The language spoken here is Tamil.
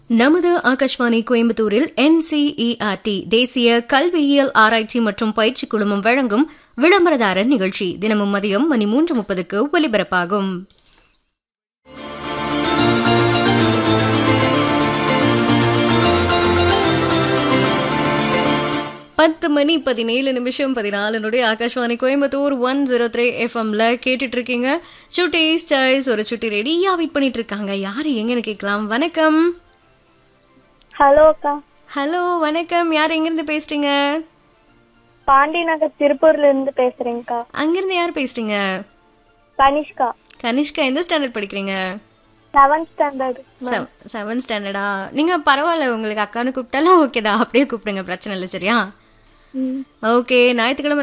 நமது ஆகாஷ்வாணி கோயம்புத்தூரில் என்சிஇஆர்டி தேசிய கல்வியியல் ஆராய்ச்சி மற்றும் பயிற்சி குழுமம் வழங்கும் விளம்பரதாரர் நிகழ்ச்சி தினமும் மதியம் மணி மூன்று முப்பதுக்கு ஒலிபரப்பாகும் பத்து மணி பதினேழு நிமிஷம் பதினாலு நொடி Akashvani Coimbatore one zero three எஃப்எம்ல கேட்டுட்டு இருக்கீங்க சுட்டி ஸ்டாய்ஸ் ஒரு சுட்டி ரெடியா வெயிட் பண்ணிட்டு இருக்காங்க யாரு எங்கன்னு கேட்கலாம் வணக்கம் ஹலோ அக்கா ஹலோ வணக்கம் யார் எங்கிருந்து பேசுறீங்க பாண்டி நகர் திருப்பூர்ல இருந்து பேசுறேங்க்கா அங்கிருந்து யார் பேசுறீங்க கனிஷ்கா கனிஷ்கா எந்த ஸ்டாண்டர்ட் படிக்கிறீங்க செவன்த் ஸ்டாண்டர்ட் செவன்த் ஸ்டாண்டர்டா நீங்க பரவாயில்ல உங்களுக்கு அக்கானு கூப்பிட்டாலும் ஓகேதா அப்படியே கூப்பிடுங்க பிரச்சனை இல்லை சரியா ஓகே ஞாயிற்றுக்கிழமை